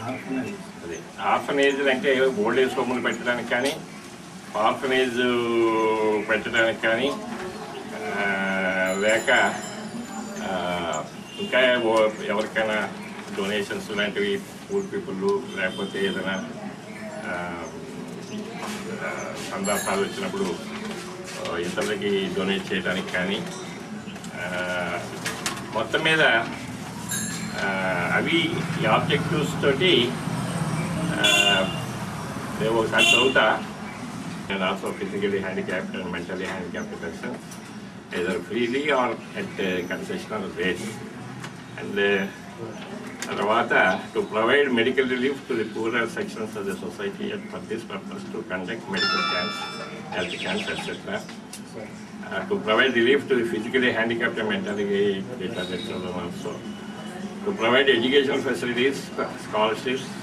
అదే ఆర్ఫనేజ్ అంటే old age హోమ్లు పెట్టడానికి కానీ ఆర్ఫనేజ్ పెట్టడానికి కానీ ఆ, లేక ఆ, ఇంకా ఓ- ఎవరికైనా డొనేషన్స్ లాంటివి పూర్ పీపుల్ లేకపోతే ఏదైనా ఆ, ఆ, సందర్భాలు వచ్చినప్పుడు ఆ, ఇతరులకి డొనేట్ చేయడానికి కానీ ఆ, మొత్తం మీద ఆ, అవి ఈ ఆబ్జెక్టివ్స్ తోటి నేను ఒకసారి చదువుతా and also physically handicapped and mentally handicapped person either freely or at uh, concessional rates. And uh, తర్వాత to provide medical relief to the poorer sections of the society and for this purpose to conduct medical camps health camps etcetera to provide relief to the physically handicapped and mentally retarded children also to provide education facilities scholarships